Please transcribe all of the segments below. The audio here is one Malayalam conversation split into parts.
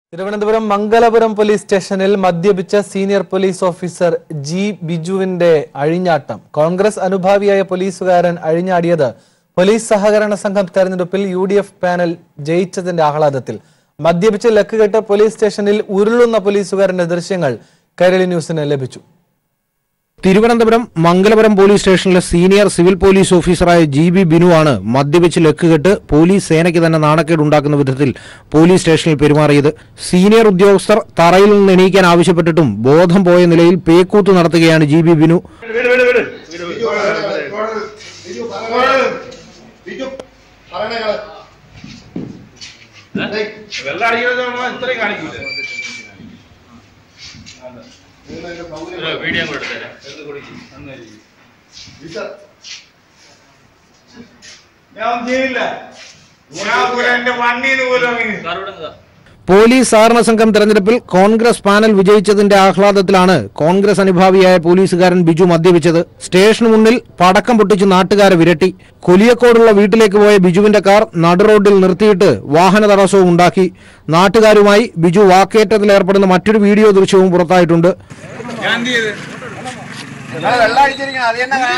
തിരുവനന്തപുരം മംഗലപുരം പോലീസ് സ്റ്റേഷനിൽ മദ്യപിച്ച സീനിയർ പോലീസ് ഓഫീസർ ജി ബിജുവിന്റെ അഴിഞ്ഞാട്ടം കോൺഗ്രസ് അനുഭാവിയായ പോലീസുകാരൻ അഴിഞ്ഞാടിയത് പോലീസ് സഹകരണ സംഘം തെരഞ്ഞെടുപ്പിൽ യു ഡി എഫ് പാനൽ ജയിച്ചതിന്റെ ആഹ്ലാദത്തിൽ മദ്യപിച്ച് ലക്കുകെട്ട് പോലീസ് സ്റ്റേഷനിൽ ഉരുളുന്ന പോലീസുകാരന്റെ ദൃശ്യങ്ങൾ കൈരളി ന്യൂസിന് ലഭിച്ചു തിരുവനന്തപുരം മംഗലപുരം പോലീസ് സ്റ്റേഷനിലെ സീനിയർ സിവിൽ പോലീസ് ഓഫീസറായ ജി ബി ബിനു ആണ് മദ്യപിച്ച് ലക്കുകെട്ട് പോലീസ് സേനയ്ക്ക് തന്നെ നാണക്കേടുണ്ടാക്കുന്ന വിധത്തിൽ പോലീസ് സ്റ്റേഷനിൽ പെരുമാറിയത് സീനിയർ ഉദ്യോഗസ്ഥർ തറയിൽ നിന്ന് എണീക്കാൻ ആവശ്യപ്പെട്ടിട്ടും ബോധം പോയ നിലയിൽ പേക്കൂത്ത് നടത്തുകയാണ് ജി ബി ബിനു വിട് വിട് വിട് ബിജു പറയണങ്ങള് വെള്ളം അടിക്കുന്നത് ഇത്രയും കാണിക്കൂല വീഡിയോ കൂടെ എടുത്തേരാ ഞാൻ ഒന്നും ചെയ്യില്ല ഞാൻ പോലും എന്റെ വണ്ടിന്ന് പോലും അങ്ങനെ പോലീസ് സഹകരണ സംഘം തെരഞ്ഞെടുപ്പിൽ കോൺഗ്രസ് പാനൽ വിജയിച്ചതിന്റെ ആഹ്ലാദത്തിലാണ് കോൺഗ്രസ് അനുഭാവിയായ പോലീസുകാരൻ ബിജു മദ്യപിച്ചത് സ്റ്റേഷന് മുന്നിൽ പടക്കം പൊട്ടിച്ച് നാട്ടുകാരെ വിരട്ടി കൊലിയക്കോടുള്ള വീട്ടിലേക്ക് പോയ ബിജുവിന്റെ കാർ നടുറോഡിൽ നിർത്തിയിട്ട് വാഹന തടസ്സവും ഉണ്ടാക്കി നാട്ടുകാരുമായി ബിജു വാക്കേറ്റത്തിലേർപ്പെടുന്ന മറ്റൊരു വീഡിയോ ദൃശ്യവും പുറത്തായിട്ടുണ്ട് ഞാൻ എന്ത് ചെയ്ത് വെള്ളം അടിച്ചിരിക്കണം അത് തന്നെ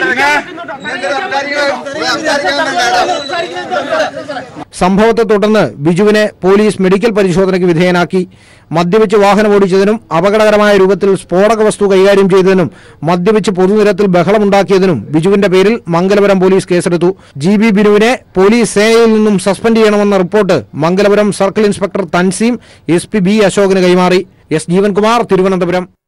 സംഭവത്തെ തുടർന്ന് ബിജുവിനെ പോലീസ് മെഡിക്കൽ പരിശോധനയ്ക്ക് വിധേയനാക്കി മദ്യപിച്ച് വാഹനം ഓടിച്ചതിനും അപകടകരമായ രൂപത്തിൽ സ്ഫോടക വസ്തു കൈകാര്യം ചെയ്തതിനും മദ്യപിച്ച് പൊതുനിരത്തിൽ ബഹളമുണ്ടാക്കിയതിനും ബിജുവിന്റെ പേരിൽ മംഗലപുരം പോലീസ് കേസെടുത്തു ജി ബി ബിനുവിനെ പോലീസ് സേനയിൽ നിന്നും സസ്പെൻഡ് ചെയ്യണമെന്ന report Mangalapuram circle inspector Tanseem S P B അശോകന് കൈമാറി എസ് ജീവൻകുമാർ തിരുവനന്തപുരം